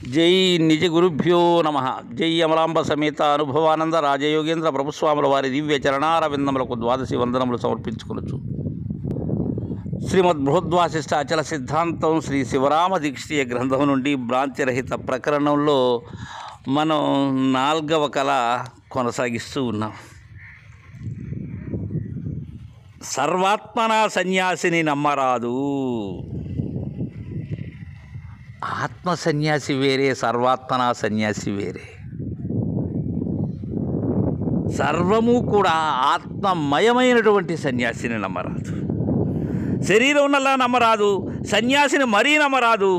జై నిజ గురుభ్యో నమ జై అమలాంబ సమేత అనుభవానంద రాజయోగేంద్ర ప్రభుస్వాముల వారి దివ్య చరణారవిందములకు ద్వాదశి వందనములు సమర్పించుకొనొచ్చు శ్రీమద్ బృహద్వాసిష్ట అచల సిద్ధాంతం శ్రీ శివరామ దీక్షీయ గ్రంథం నుండి భ్రాంతిరహిత ప్రకరణంలో మనం నాల్గవ కళ కొనసాగిస్తూ ఉన్నాం సర్వాత్మన సన్యాసిని నమ్మరాదు ఆత్మ సన్యాసి వేరే సర్వాత్మన సన్యాసి వేరే సర్వము కూడా ఆత్మమయమైనటువంటి సన్యాసిని నమ్మరాదు శరీరం ఉన్నలా నమ్మరాదు సన్యాసిని మరీ నమ్మరాదు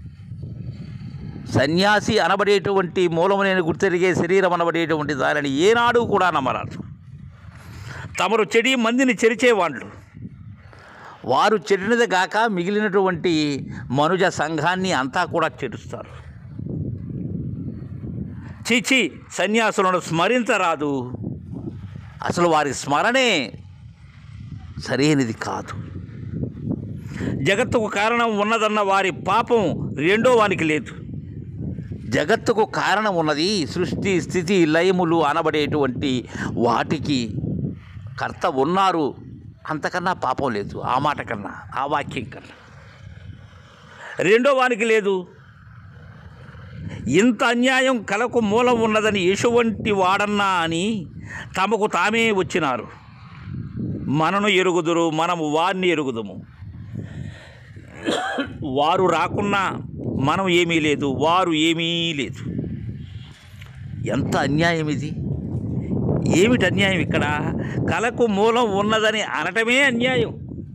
సన్యాసి అనబడేటువంటి మూలమునేని గుర్తెరిగే శరీరం అనబడేటువంటి దానిని ఏనాడు కూడా నమ్మరాదు తమరు చెడి మందిని చెరిచేవాళ్ళు వారు చెడినది గాక మిగిలినటువంటి మనుజ సంఘాన్ని అంతా కూడా చెడుస్తారు చీచి సన్యాసులను స్మరించరాదు అసలు వారి స్మరణే సరైనది కాదు జగత్తుకు కారణం ఉన్నదన్న వారి పాపం రెండో వానికి లేదు జగత్తుకు కారణం ఉన్నది సృష్టి స్థితి లయములు అనబడేటువంటి వాటికి కర్త ఉన్నారు అంతకన్నా పాపం లేదు ఆ మాట కన్నా ఆ వాక్యం కన్నా రెండో వానికి లేదు ఇంత అన్యాయం కలకు మూలం ఉన్నదని ఎటువంటి వాడన్నా అని తమకు తామే వచ్చినారు మనను ఎరుగుదురు మనము వారిని ఎరుగుదుము వారు రాకున్నా మనం ఏమీ లేదు వారు ఏమీ లేదు ఎంత అన్యాయం ఇది ఏమిటి అన్యాయం ఇక్కడ కలకు మూలం ఉన్నదని అనటమే అన్యాయం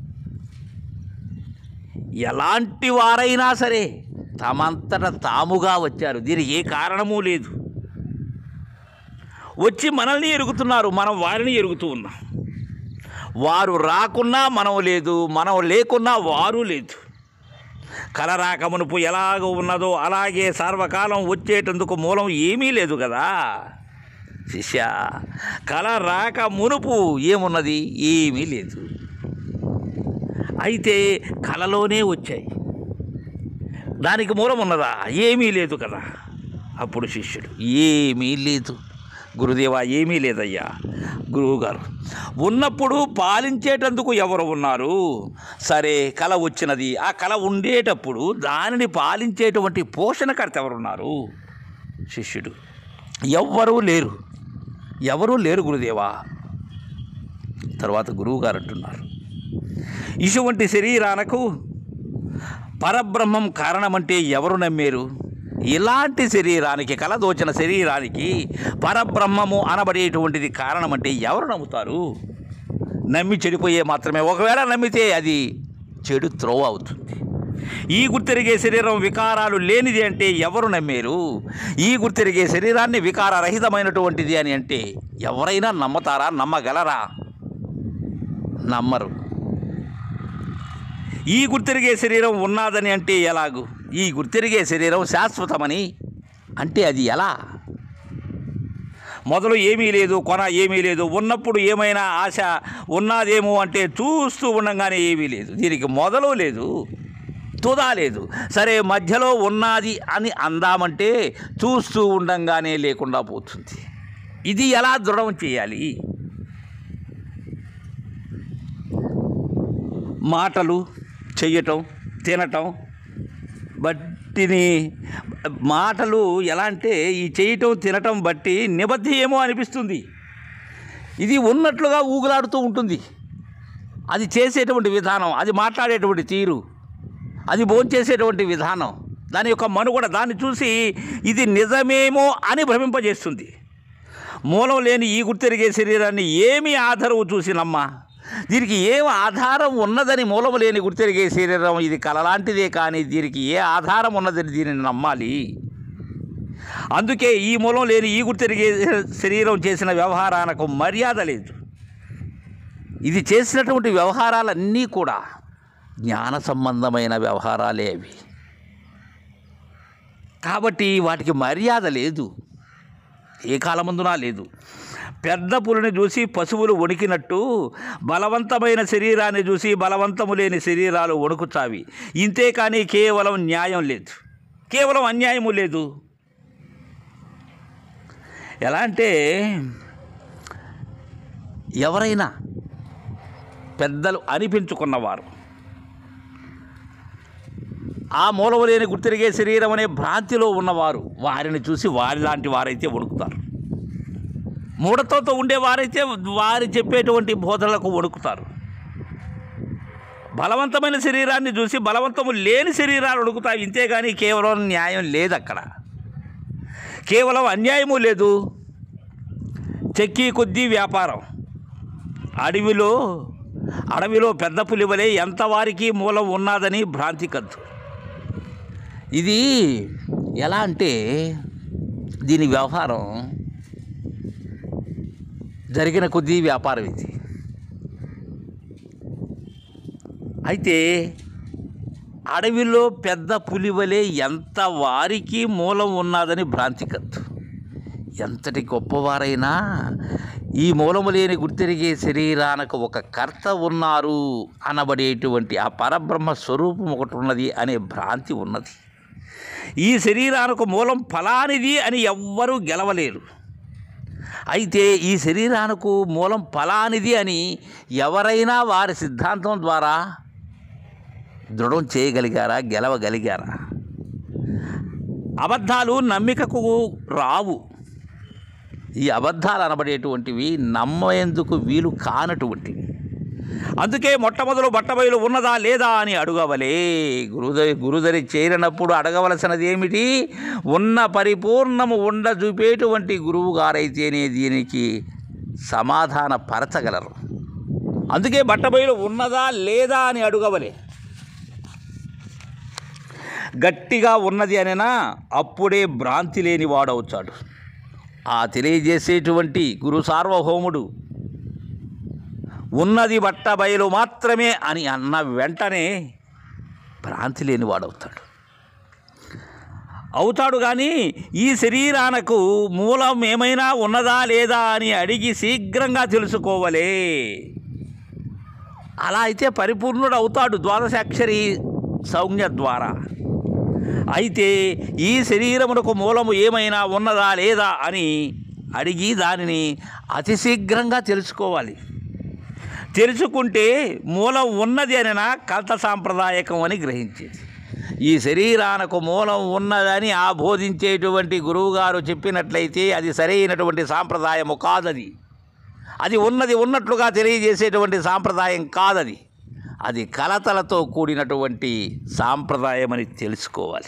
ఎలాంటి వారైనా సరే తమంతట తాముగా వచ్చారు దీనికి ఏ కారణమూ లేదు వచ్చి మనల్ని ఎరుగుతున్నారు మనం వారిని ఎరుగుతూ ఉన్నాం వారు రాకున్నా మనం లేదు మనం లేకున్నా వారు లేదు కల రాక మునుపు ఎలాగ ఉన్నదో అలాగే సర్వకాలం వచ్చేటందుకు మూలం ఏమీ లేదు కదా శిష్య కల రాక మునుపు ఏమున్నది ఏమీ లేదు అయితే కలలోనే వచ్చాయి దానికి మూలం ఉన్నదా ఏమీ లేదు కదా అప్పుడు శిష్యుడు ఏమీ లేదు గురుదేవా ఏమీ లేదయ్యా గురువుగారు ఉన్నప్పుడు పాలించేటందుకు ఎవరు ఉన్నారు సరే కళ వచ్చినది ఆ కళ ఉండేటప్పుడు దానిని పాలించేటువంటి పోషణకర్త ఎవరున్నారు శిష్యుడు ఎవ్వరూ లేరు ఎవరూ లేరు గురుదేవా తర్వాత గురువుగారు అంటున్నారు ఇటువంటి శరీరాలకు పరబ్రహ్మం కారణమంటే ఎవరు నమ్మారు ఇలాంటి శరీరానికి కలదోచిన శరీరానికి పరబ్రహ్మము అనబడేటువంటిది కారణమంటే ఎవరు నమ్ముతారు నమ్మి చెడిపోయే మాత్రమే ఒకవేళ నమ్మితే అది చెడు త్రోవ అవుతుంది ఈ గుర్తెరిగే శరీరం వికారాలు లేనిది అంటే ఎవరు నమ్మారు ఈ గుర్తెరిగే శరీరాన్ని వికారరహితమైనటువంటిది అని అంటే ఎవరైనా నమ్మతారా నమ్మగలరా నమ్మరు ఈ గుర్తెరిగే శరీరం ఉన్నాదని అంటే ఎలాగు ఈ గుర్తెరిగే శరీరం శాశ్వతమని అంటే అది ఎలా మొదలు ఏమీ లేదు కొన ఏమీ లేదు ఉన్నప్పుడు ఏమైనా ఆశ ఉన్నదేమో అంటే చూస్తూ ఉండగానే ఏమీ లేదు దీనికి మొదలు లేదు తుదా లేదు సరే మధ్యలో ఉన్నది అని అందామంటే చూస్తూ ఉండంగానే లేకుండా పోతుంది ఇది ఎలా దృఢం చేయాలి మాటలు చెయ్యటం తినటం బట్టిని మాటలు ఎలా అంటే ఈ చేయటం తినటం బట్టి నిబద్ధి ఏమో అనిపిస్తుంది ఇది ఉన్నట్లుగా ఊగులాడుతూ ఉంటుంది అది చేసేటువంటి విధానం అది మాట్లాడేటువంటి తీరు అది భోంచేసేటువంటి విధానం దాని యొక్క మనుగడ దాన్ని చూసి ఇది నిజమేమో అని భ్రమింపజేస్తుంది మూలం లేని ఈ గుర్తెరిగే శరీరాన్ని ఏమి ఆధారము చూసి నమ్మా దీనికి ఏం ఆధారం ఉన్నదని మూలము లేని గుర్తెరిగే శరీరం ఇది కలలాంటిదే కానీ దీనికి ఏ ఆధారం ఉన్నదని దీనిని నమ్మాలి అందుకే ఈ మూలం లేని ఈ గుర్తెరిగే శరీరం చేసిన వ్యవహారాలకు మర్యాద లేదు ఇది చేసినటువంటి వ్యవహారాలన్నీ కూడా జ్ఞాన సంబంధమైన వ్యవహారాలే అవి కాబట్టి వాటికి మర్యాద లేదు ఏ కాలమందునా లేదు పెద్ద పులిని చూసి పశువులు వణికినట్టు బలవంతమైన శరీరాన్ని చూసి బలవంతము లేని శరీరాలు వణుకుతావి ఇంతే కానీ కేవలం న్యాయం లేదు కేవలం అన్యాయము లేదు ఎలా అంటే ఎవరైనా పెద్దలు అనిపించుకున్నవారు ఆ మూలము లేని గుర్తిరిగే శరీరం అనే భ్రాంతిలో ఉన్నవారు వారిని చూసి వారి లాంటి వారైతే వణుకుతారు మూఢత్వంతో ఉండేవారైతే వారి చెప్పేటువంటి బోధనలకు వణుకుతారు బలవంతమైన శరీరాన్ని చూసి బలవంతము లేని శరీరాలు వణుకుతాయి ఇంతేగాని కేవలం న్యాయం లేదు అక్కడ కేవలం అన్యాయము లేదు చెక్కి కొద్దీ వ్యాపారం అడవిలో అడవిలో పెద్ద పులివలే ఎంతవారికి మూలం ఉన్నదని భ్రాంతి కద్దు ఇది ఎలా అంటే దీని వ్యవహారం జరిగిన కొద్దీ వ్యాపారం ఇది అయితే అడవిలో పెద్ద పులివలే ఎంత వారికి మూలం ఉన్నదని భ్రాంతి కద్దు ఎంతటి గొప్పవారైనా ఈ మూలము లేని గుర్తిరిగే శరీరానికి ఒక కర్త ఉన్నారు అనబడేటువంటి ఆ పరబ్రహ్మ స్వరూపం ఒకటి ఉన్నది అనే భ్రాంతి ఉన్నది ఈ శరీరానికి మూలం ఫలానిది అని ఎవ్వరూ గెలవలేరు అయితే ఈ శరీరానికి మూలం ఫలానిది అని ఎవరైనా వారి సిద్ధాంతం ద్వారా దృఢం చేయగలిగారా గెలవగలిగారా అబద్ధాలు నమ్మికకు రావు ఈ అబద్ధాలు అనబడేటువంటివి నమ్మేందుకు వీలు కానటువంటివి అందుకే మొట్టమొదలు బట్టబయలు ఉన్నదా లేదా అని అడగవలే గురుదరి గురుదరి చేరినప్పుడు అడగవలసినది ఏమిటి ఉన్న పరిపూర్ణము ఉండ చూపేటువంటి గురువు గారైతేనే దీనికి సమాధాన పరచగలరు అందుకే బట్టబయలు ఉన్నదా లేదా అని అడగవలే గట్టిగా ఉన్నది అనినా అప్పుడే భ్రాంతి లేని వాడవుతాడు ఆ తెలియజేసేటువంటి గురు సార్వభౌముడు ఉన్నది బట్ట బయలు మాత్రమే అని అన్న వెంటనే భ్రాంతి లేని వాడవుతాడు అవుతాడు కానీ ఈ శరీరానకు మూలం ఏమైనా ఉన్నదా లేదా అని అడిగి శీఘ్రంగా తెలుసుకోవలే అలా అయితే పరిపూర్ణుడు అవుతాడు ద్వాదశాక్షరి సౌజ్ఞ ద్వారా అయితే ఈ శరీరమునకు మూలము ఏమైనా ఉన్నదా లేదా అని అడిగి దానిని అతి శీఘ్రంగా తెలుసుకోవాలి తెలుసుకుంటే మూలం ఉన్నది అనినా కల్త సాంప్రదాయకం అని గ్రహించేది ఈ శరీరానికి మూలం ఉన్నదని ఆ బోధించేటువంటి గురువుగారు చెప్పినట్లయితే అది సరైనటువంటి సాంప్రదాయము కాదది అది ఉన్నది ఉన్నట్లుగా తెలియజేసేటువంటి సాంప్రదాయం కాదది అది కలతలతో కూడినటువంటి సాంప్రదాయం అని తెలుసుకోవాలి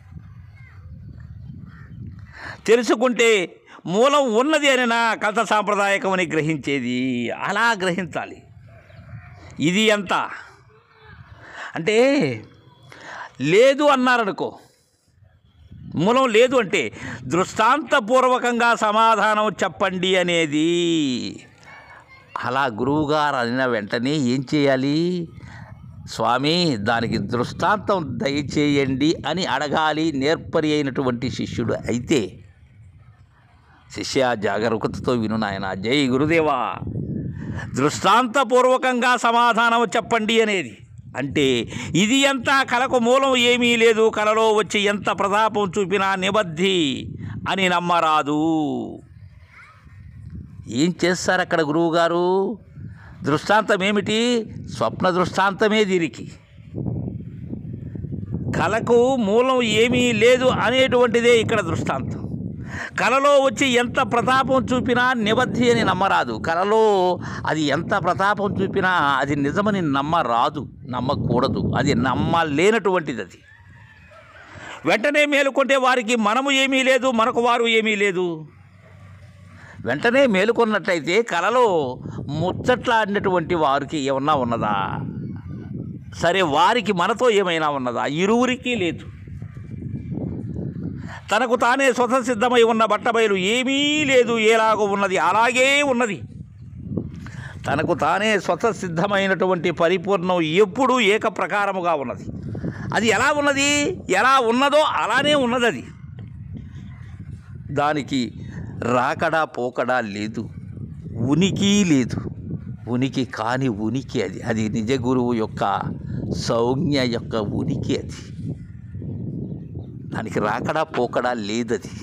తెలుసుకుంటే మూలం ఉన్నది అని నా కథ సాంప్రదాయకం అని గ్రహించేది అలా గ్రహించాలి ఇది ఎంత అంటే లేదు అన్నారనుకో మూలం లేదు అంటే దృష్టాంతపూర్వకంగా సమాధానం చెప్పండి అనేది అలా గురువుగారు అనిన వెంటనే ఏం చేయాలి స్వామి దానికి దృష్టాంతం దయచేయండి అని అడగాలి నేర్పరి అయినటువంటి శిష్యుడు అయితే శిష్య జాగరూకతతో విను నాయన జై గురుదేవా దృష్టాంతపూర్వకంగా సమాధానం చెప్పండి అనేది అంటే ఇది ఎంత కలకు మూలం ఏమీ లేదు కలలో వచ్చి ఎంత ప్రతాపం చూపినా నిబద్ధి అని నమ్మరాదు ఏం చేస్తారు అక్కడ గురువుగారు దృష్టాంతం ఏమిటి స్వప్న దృష్టాంతమే దీనికి కళకు మూలం ఏమీ లేదు అనేటువంటిదే ఇక్కడ దృష్టాంతం కళలో వచ్చి ఎంత ప్రతాపం చూపినా నిబద్ధి అని నమ్మరాదు కళలో అది ఎంత ప్రతాపం చూపినా అది నిజమని నమ్మరాదు నమ్మకూడదు అది నమ్మలేనటువంటిది అది వెంటనే మేలుకుంటే వారికి మనము ఏమీ లేదు మనకు వారు ఏమీ లేదు వెంటనే మేలుకున్నట్లయితే కలలో ముచ్చట్లాడినటువంటి వారికి ఏమన్నా ఉన్నదా సరే వారికి మనతో ఏమైనా ఉన్నదా ఇరువురికి లేదు తనకు తానే స్వతసిద్ధమై ఉన్న బట్టబయలు ఏమీ లేదు ఎలాగో ఉన్నది అలాగే ఉన్నది తనకు తానే స్వతసిద్ధమైనటువంటి పరిపూర్ణం ఎప్పుడూ ఏక ప్రకారముగా ఉన్నది అది ఎలా ఉన్నది ఎలా ఉన్నదో అలానే ఉన్నది అది దానికి రాకడా పోకడా లేదు ఉనికి లేదు ఉనికి కాని ఉనికి అది అది నిజ గురువు యొక్క సౌజ్ఞ యొక్క ఉనికి అది దానికి రాకడా పోకడా లేదది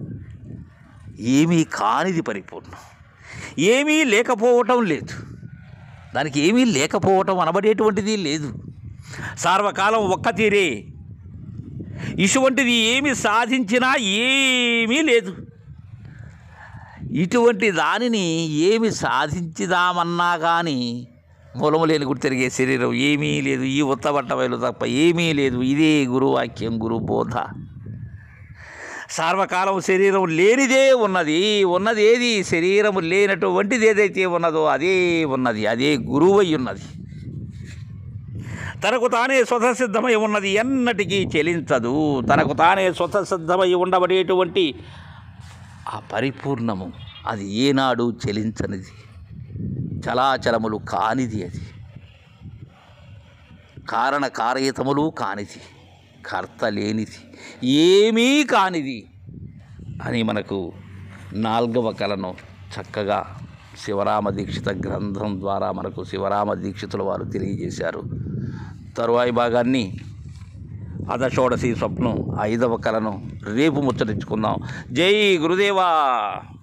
ఏమీ కానిది పరిపూర్ణం ఏమీ లేకపోవటం లేదు దానికి ఏమీ లేకపోవటం అనబడేటువంటిది లేదు సార్వకాలం ఒక్క తీరే ఇటువంటిది ఏమి సాధించినా ఏమీ లేదు ఇటువంటి దానిని ఏమి సాధించుదామన్నా కానీ మూలము లేని గుడి తిరిగే శరీరం ఏమీ లేదు ఈ ఉత్తబట్ట బయలు తప్ప ఏమీ లేదు ఇదే గురువాక్యం గురు బోధ సార్వకాలం శరీరం లేనిదే ఉన్నది ఉన్నది ఏది శరీరము లేనటువంటిది ఏదైతే ఉన్నదో అదే ఉన్నది అదే గురువై ఉన్నది తనకు తానే స్వతసిద్ధమై ఉన్నది ఎన్నటికీ చెలించదు తనకు తానే స్వతసిద్ధమై ఉండబడేటువంటి ఆ పరిపూర్ణము అది ఏనాడు చెలించనిది చలాచలములు కానిది అది కారణ కారయితములు కానిది కర్త లేనిది ఏమీ కానిది అని మనకు నాల్గవ కళను చక్కగా శివరామ దీక్షిత గ్రంథం ద్వారా మనకు శివరామ దీక్షితుల వారు తెలియజేశారు తరువాయి భాగాన్ని అధషోడశి స్వప్నం ఐదవ కళను రేపు ముచ్చటించుకుందాం జై గురుదేవా